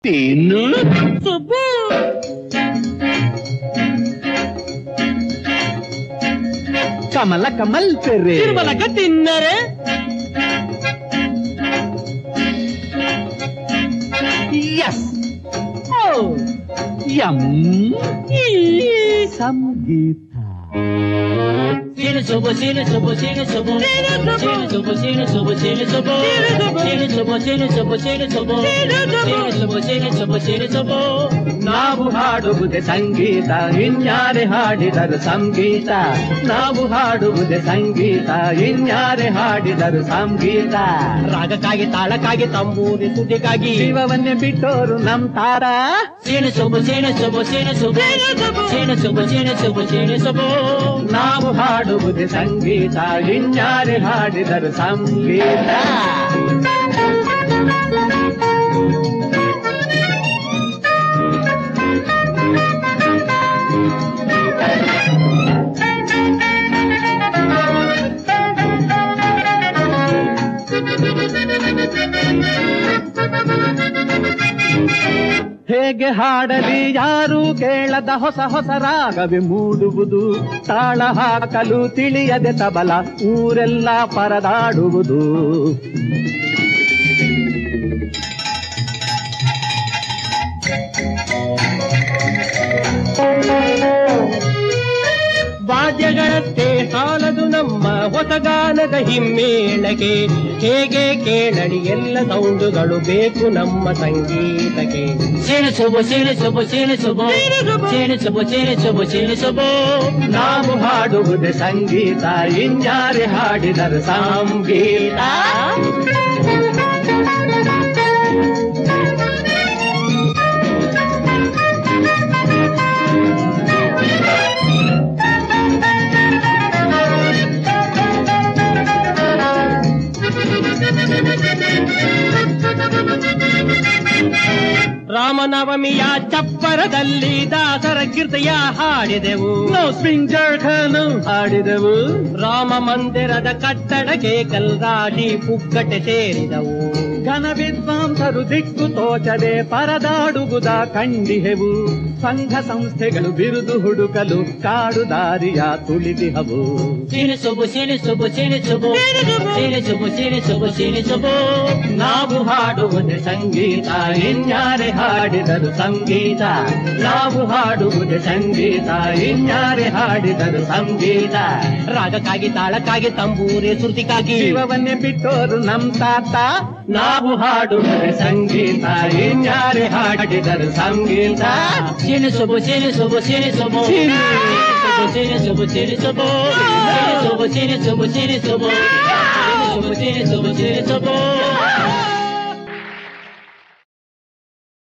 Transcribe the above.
ತಿನ್ನು ಸುಬ್ಬು ಕಮಲ ಕಮಲ್ ಪೆರೆ ತಿರುಮಲಕ ತಿನ್ನರೆ ಎಸ್ ಓ ಎಂ ಈ ಸಂಗೀತ Sino sobo, sino sobo, sino sobo. Sino sobo, sino sobo, sino sobo. Sino sobo, sino sobo, sino sobo. Sino sobo, sino sobo, sino sobo. ನಾವು ಹಾಡುವುದೇ ಸಂಗೀತ ಇನ್ಯಾರೆ ಹಾಡಿದರು ಸಂಗೀತ ನಾವು ಹಾಡುವುದೇ ಸಂಗೀತ ಇನ್ಯಾರೆ ಹಾಡಿದರು ಸಂಗೀತ ರಾಗಕ್ಕಾಗಿ ತಾಳಕ್ಕಾಗಿ ತಂಬೂರಿ ಸುದ್ದಿಗಾಗಿ ಶಿವವನ್ನೇ ಬಿಟ್ಟೋರು ನಮ್ ತಾರ Sino sobo, sino sobo, sino sobo. Sino sobo, sino sobo, sino sobo. ನಾವು ಹಾಡುವುದೇ ಸಂಗೀತ ಇನ್ಯಾರೆ ಹಾಡಿದರು ಸಂಗೀತ ಹೇಗೆ ಹಾಡಲಿ ಯಾರು ಕೇಳದ ಹೊಸ ಹೊಸ ರಾಗವೇ ಮೂಡುವುದು ತಾಳ ಹಾಕಲು ತಿಳಿಯದೆ ತಬಲ ಊರೆಲ್ಲ ಪರದಾಡುವುದು ವಾದ್ಯಗಳಷ್ಟೇ ಸಾಲದು ನಮ್ಮ ಹೊಸಗಾನದ ಹಿಮ್ಮೇಳಕ್ಕೆ ಹೇಗೆ ಕೇಳಲಿ ಎಲ್ಲ ಸೌಂಡುಗಳು ಬೇಕು ನಮ್ಮ ಸಂಗೀತಕ್ಕೆ Sino sobo, sino sobo, sino sobo. Sino sobo, sino sobo, sino sobo. ನಾವು ಹಾಡುವುದೇ ಸಂಗೀತ ಇನ್ಯಾರೆ ಹಾಡಿದರು ಸಂಗೀತ ರಾಮನವಮಿಯ ಚಪ್ಪರದಲ್ಲಿ ದಾಸರ ಕೀರ್ತಿಯ ಹಾಡಿದೆವು ನಾವು ಸ್ವಿಂಗ್ ಜಾರ್ಖಾನು ಹಾಡಿದೆವು ರಾಮ ಮಂದಿರದ ಕಟ್ಟಡಕ್ಕೆ ಕಲ್ರಾಡಿ ಪುಕ್ಕಟೆ ಸೇರಿದವು ಘನ ವಿದ್ವಾಂಸರು ದಿಕ್ಕು ತೋಚದೆ ಪರದಾಡುವುದ ಕಂಡಿಹೆವು ಸಂಘ ಸಂಸ್ಥೆಗಳು ಬಿರುದು ಹುಡುಕಲು ಕಾಡು ದಾರಿಯ ತುಳಿದಿಹವು Sino sobo, sino sobo, sino sobo. Sino sobo, sino sobo, sino sobo. ನಾವು ಹಾಡುವುದೇ ಸಂಗೀತ ಇನ್ಯಾರೆ ಹಾಡಿದರು ಸಂಗೀತ ನಾವು ಹಾಡುವುದೇ ಸಂಗೀತ ಇನ್ಯಾರೆ ಹಾಡಿದರು ಸಂಗೀತ ರಾಗಕ್ಕಾಗಿ ತಾಳಕ್ಕಾಗಿ ತಂಬೂರಿ ಶ್ರುತಿಗಾಗಿ ಶಿವವನ್ನೇ ಬಿಟ್ಟೋರು ನಮ್ ತಾತ ನಾವು ಹಾಡುವುದೇ ಸಂಗೀತ ಇನ್ಯಾರೆ ಹಾಡಿದರು ಸಂಗೀತ Sino sobo, sino sobo, sino sobo. Sino. Sino sobo, sino sobo. Sino sobo, sino sobo, sino sobo. Sino sobo, sino sobo, sino sobo.